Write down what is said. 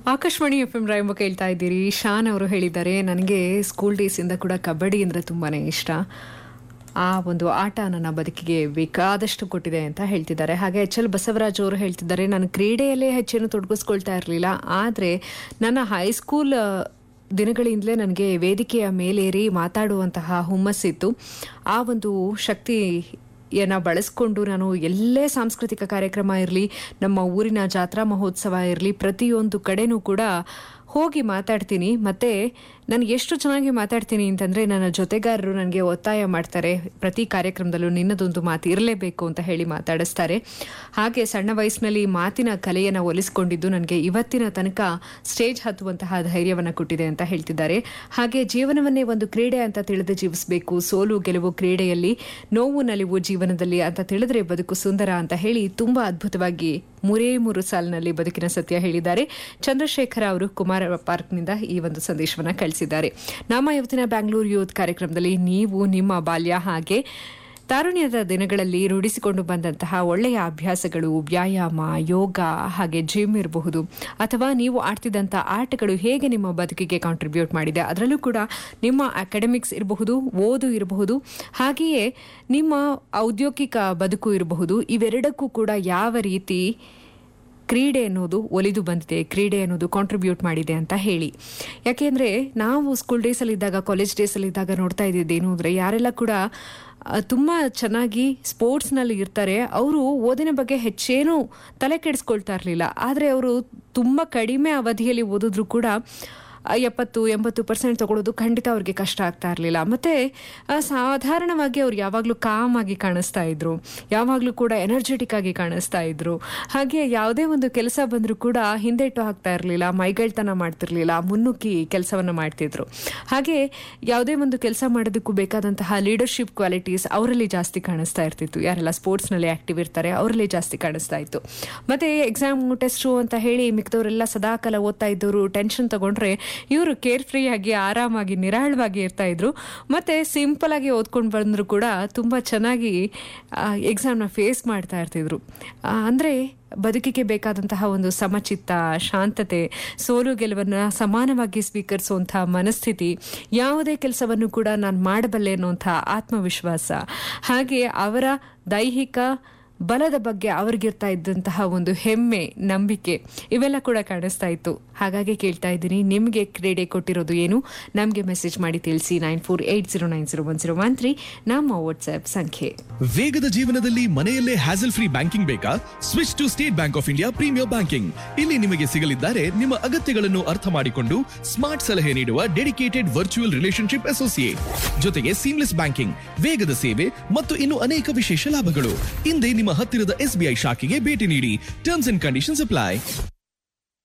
Akashvani F M ರಾಯಂಬ ಕೇಳ್ತಾ ಇದ್ದೀರಿ ಶಾನ್ ಅವರು ಹೇಳಿದ್ದಾರೆ ನನಗೆ ಸ್ಕೂಲ್ ಡೇಸಿಂದ ಕೂಡ ಕಬಡ್ಡಿ ಅಂದರೆ ತುಂಬಾ ಇಷ್ಟ ಆ ಒಂದು ಆಟ ನನ್ನ ಬದುಕಿಗೆ ಬೇಕಾದಷ್ಟು ಕೊಟ್ಟಿದೆ ಅಂತ ಹೇಳ್ತಿದ್ದಾರೆ ಹಾಗೆ ಎಚ್ ಎಲ್ ಬಸವರಾಜ್ ಅವರು ಹೇಳ್ತಿದ್ದಾರೆ ನಾನು ಕ್ರೀಡೆಯಲ್ಲೇ ಹೆಚ್ಚೇನು ತೊಡಗಿಸ್ಕೊಳ್ತಾ ಇರಲಿಲ್ಲ ಆದರೆ ನನ್ನ ಹೈಸ್ಕೂಲ್ ದಿನಗಳಿಂದಲೇ ನನಗೆ ವೇದಿಕೆಯ ಮೇಲೇರಿ ಮಾತಾಡುವಂತಹ ಹುಮ್ಮಸ್ಸಿತ್ತು ಆ ಒಂದು ಶಕ್ತಿ ಯನ್ನು ಬಳಸ್ಕೊಂಡು ನಾನು ಎಲ್ಲೇ ಸಾಂಸ್ಕೃತಿಕ ಕಾರ್ಯಕ್ರಮ ಇರಲಿ ನಮ್ಮ ಊರಿನ ಜಾತ್ರಾ ಮಹೋತ್ಸವ ಇರಲಿ ಪ್ರತಿಯೊಂದು ಕಡೆನೂ ಕೂಡ ಹೋಗಿ ಮಾತಾಡ್ತೀನಿ ಮತ್ತು ನಾನು ಎಷ್ಟು ಚೆನ್ನಾಗಿ ಮಾತಾಡ್ತೀನಿ ಅಂತಂದರೆ ನನ್ನ ಜೊತೆಗಾರರು ನನಗೆ ಒತ್ತಾಯ ಮಾಡ್ತಾರೆ ಪ್ರತಿ ಕಾರ್ಯಕ್ರಮದಲ್ಲೂ ನಿನ್ನದೊಂದು ಮಾತು ಇರಲೇಬೇಕು ಅಂತ ಹೇಳಿ ಮಾತಾಡಿಸ್ತಾರೆ ಹಾಗೆ ಸಣ್ಣ ವಯಸ್ಸಿನಲ್ಲಿ ಮಾತಿನ ಕಲೆಯನ್ನು ಒಲಿಸ್ಕೊಂಡಿದ್ದು ನನಗೆ ಇವತ್ತಿನ ತನಕ ಸ್ಟೇಜ್ ಹತ್ತುವಂತಹ ಧೈರ್ಯವನ್ನು ಕೊಟ್ಟಿದೆ ಅಂತ ಹೇಳ್ತಿದ್ದಾರೆ ಹಾಗೆ ಜೀವನವನ್ನೇ ಒಂದು ಕ್ರೀಡೆ ಅಂತ ತಿಳಿದು ಜೀವಿಸಬೇಕು ಸೋಲು ಗೆಲುವು ಕ್ರೀಡೆಯಲ್ಲಿ ನೋವು ನಲಿವು ಜೀವನದಲ್ಲಿ ಅಂತ ತಿಳಿದ್ರೆ ಬದುಕು ಸುಂದರ ಅಂತ ಹೇಳಿ ತುಂಬಾ ಅದ್ಭುತವಾಗಿ ಮೂರೇ ಮೂರು ಸಾಲಿನಲ್ಲಿ ಬದುಕಿನ ಸತ್ಯ ಹೇಳಿದ್ದಾರೆ ಚಂದ್ರಶೇಖರ ಅವರು ಕುಮಾರ ಪಾರ್ಕ್ನಿಂದ ಈ ಒಂದು ಸಂದೇಶವನ್ನು ಕಳಿಸಿದ್ದಾರೆ ನಮ್ಮ ಇವತ್ತಿನ ಬ್ಯಾಂಗ್ಳೂರು ಯೂತ್ ಕಾರ್ಯಕ್ರಮದಲ್ಲಿ ನೀವು ನಿಮ್ಮ ಬಾಲ್ಯ ಹಾಗೆ ತಾರುಣ್ಯದ ದಿನಗಳಲ್ಲಿ ರೂಢಿಸಿಕೊಂಡು ಬಂದಂತಹ ಒಳ್ಳೆಯ ಅಭ್ಯಾಸಗಳು ವ್ಯಾಯಾಮ ಯೋಗ ಹಾಗೆ ಜಿಮ್ ಇರಬಹುದು ಅಥವಾ ನೀವು ಆಡ್ತಿದ್ದಂಥ ಆಟಗಳು ಹೇಗೆ ನಿಮ್ಮ ಬದುಕಿಗೆ ಕಾಂಟ್ರಿಬ್ಯೂಟ್ ಮಾಡಿದೆ ಅದರಲ್ಲೂ ಕೂಡ ನಿಮ್ಮ ಅಕಾಡೆಮಿಕ್ಸ್ ಇರಬಹುದು ಓದು ಇರಬಹುದು ಹಾಗೆಯೇ ನಿಮ್ಮ ಔದ್ಯೋಗಿಕ ಬದುಕು ಇರಬಹುದು ಇವೆರಡಕ್ಕೂ ಕೂಡ ಯಾವ ರೀತಿ ಕ್ರೀಡೆ ಅನ್ನೋದು ಒಲಿದು ಬಂದಿದೆ ಕ್ರೀಡೆ ಅನ್ನೋದು ಕಾಂಟ್ರಿಬ್ಯೂಟ್ ಮಾಡಿದೆ ಅಂತ ಹೇಳಿ ಯಾಕೆಂದರೆ ನಾವು ಸ್ಕೂಲ್ ಡೇಸಲ್ಲಿದ್ದಾಗ ಕಾಲೇಜ್ ಡೇಸಲ್ಲಿದ್ದಾಗ ನೋಡ್ತಾ ಇದ್ದಿದ್ದೇನು ಅಂದರೆ ಯಾರೆಲ್ಲ ಕೂಡ ತುಂಬ ಚೆನ್ನಾಗಿ ಸ್ಪೋರ್ಟ್ಸ್ನಲ್ಲಿ ಇರ್ತಾರೆ ಅವರು ಓದಿನ ಬಗ್ಗೆ ಹೆಚ್ಚೇನೂ ತಲೆ ಕೆಡಿಸ್ಕೊಳ್ತಾ ಇರಲಿಲ್ಲ ಆದರೆ ಅವರು ತುಂಬ ಕಡಿಮೆ ಅವಧಿಯಲ್ಲಿ ಓದಿದ್ರು ಕೂಡ ಎಪ್ಪತ್ತು ಎಂಬತ್ತು ಪರ್ಸೆಂಟ್ ತಗೊಳ್ಳೋದು ಖಂಡಿತ ಅವ್ರಿಗೆ ಕಷ್ಟ ಆಗ್ತಾ ಇರಲಿಲ್ಲ ಮತ್ತು ಸಾಧಾರಣವಾಗಿ ಅವ್ರು ಯಾವಾಗಲೂ ಕಾಮ್ ಆಗಿ ಕಾಣಿಸ್ತಾ ಇದ್ರು ಯಾವಾಗಲೂ ಕೂಡ ಎನರ್ಜೆಟಿಕ್ ಆಗಿ ಕಾಣಿಸ್ತಾ ಇದ್ರು ಹಾಗೆ ಯಾವುದೇ ಒಂದು ಕೆಲಸ ಬಂದರೂ ಕೂಡ ಹಿಂದೆಟ್ಟು ಹಾಕ್ತಾ ಇರಲಿಲ್ಲ ಮೈಗಳ್ತನ ಮಾಡ್ತಿರ್ಲಿಲ್ಲ ಮುನ್ನುಗ್ಗಿ ಕೆಲಸವನ್ನು ಮಾಡ್ತಿದ್ರು ಹಾಗೆ ಯಾವುದೇ ಒಂದು ಕೆಲಸ ಮಾಡೋದಕ್ಕೂ ಬೇಕಾದಂತಹ ಲೀಡರ್ಶಿಪ್ ಕ್ವಾಲಿಟೀಸ್ ಅವರಲ್ಲಿ ಜಾಸ್ತಿ ಕಾಣಿಸ್ತಾ ಇರ್ತಿತ್ತು ಯಾರೆಲ್ಲ ಸ್ಪೋರ್ಟ್ಸ್ನಲ್ಲಿ ಆಕ್ಟಿವ್ ಇರ್ತಾರೆ ಅವರಲ್ಲಿ ಜಾಸ್ತಿ ಕಾಣಿಸ್ತಾ ಇತ್ತು ಮತ್ತು ಎಕ್ಸಾಮ್ ಟೆಸ್ಟು ಅಂತ ಹೇಳಿ ಮಿಕ್ದವರೆಲ್ಲ ಸದಾಕಾಲ ಓದ್ತಾ ಇದ್ದವರು ಟೆನ್ಷನ್ ತಗೊಂಡ್ರೆ ಇವರು ಕೇರ್ ಫ್ರೀ ಆಗಿ ಆರಾಮಾಗಿ ನಿರಾಳವಾಗಿ ಇರ್ತಾ ಇದ್ರು ಮತ್ತೆ ಸಿಂಪಲ್ ಆಗಿ ಓದ್ಕೊಂಡು ಬಂದ್ರು ಕೂಡ ತುಂಬ ಚೆನ್ನಾಗಿ ಎಕ್ಸಾಮ್ನ ಫೇಸ್ ಮಾಡ್ತಾ ಇರ್ತಿದ್ರು ಅಂದರೆ ಬದುಕಿಗೆ ಬೇಕಾದಂತಹ ಒಂದು ಸಮಚಿತ್ತ ಶಾಂತತೆ ಸೋಲು ಗೆಲುವನ್ನು ಸಮಾನವಾಗಿ ಸ್ವೀಕರಿಸುವಂಥ ಮನಸ್ಥಿತಿ ಯಾವುದೇ ಕೆಲಸವನ್ನು ಕೂಡ ನಾನು ಮಾಡಬಲ್ಲೆ ಅನ್ನುವಂಥ ಆತ್ಮವಿಶ್ವಾಸ ಹಾಗೆ ಅವರ ದೈಹಿಕ ಬಲದ ಬಗ್ಗೆ ಅವ್ರಿಗಿರ್ತಾ ಇದ್ದಂತಹ ಒಂದು ಹೆಮ್ಮೆ ನಂಬಿಕೆ ಇವೆಲ್ಲ ಕೂಡ ಕಾಣಿಸ್ತಾ ಇತ್ತು ಹಾಗಾಗಿ ಕೇಳ್ತಾ ಇದ್ದೀನಿ ನಿಮಗೆ ಕ್ರೀಡೆ ಕೊಟ್ಟಿರೋದು ಏನು ನಮಗೆ ಮೆಸೇಜ್ ಮಾಡಿ ತಿಳಿಸಿ nine four eight zero nine zero one zero one three ನಮ್ಮ ವಾಟ್ಸ್ಆಪ್ ಸಂಖ್ಯೆ ವೇಗದ ಜೀವನದಲ್ಲಿ ಮನೆಯಲ್ಲೇ ಹ್ಯಾಸಲ್ ಫ್ರೀ ಬ್ಯಾಂಕಿಂಗ್ ಬೇಕಾ switch to State Bank of India premier banking ಇಲ್ಲಿ ನಿಮಗೆ ಸಿಗಲಿದ್ದಾರೆ ನಿಮ್ಮ ಅಗತ್ಯಗಳನ್ನು ಅರ್ಥ ಮಾಡಿಕೊಂಡು ಸ್ಮಾರ್ಟ್ ಸಲಹೆ ನೀಡುವ ಡೆಡಿಕೇಟೆಡ್ ವರ್ಚುವಲ್ ರಿಲೇಶನ್ಶಿಪ್ ಅಸೋಸಿಯೇಟ್ ಜೊತೆಗೆ ಸೀಮ್ಲೆಸ್ ಬ್ಯಾಂಕಿಂಗ್ ವೇಗದ ಸೇವೆ ಮತ್ತು ಇನ್ನು ಅನೇಕ ವಿಶೇಷ ಲಾಭಗಳು ಹಿಂದೆ ನಿಮ್ಮ ಹತ್ತಿರದ ಎಸ್ಬಿಐ ಶಾಖೆಗೆ ಭೇಟಿ ನೀಡಿ ಟರ್ಮ್ಸ್ ಅಂಡ್ ಕಂಡೀಷನ್ಸ್ ಅಪ್ಲೈ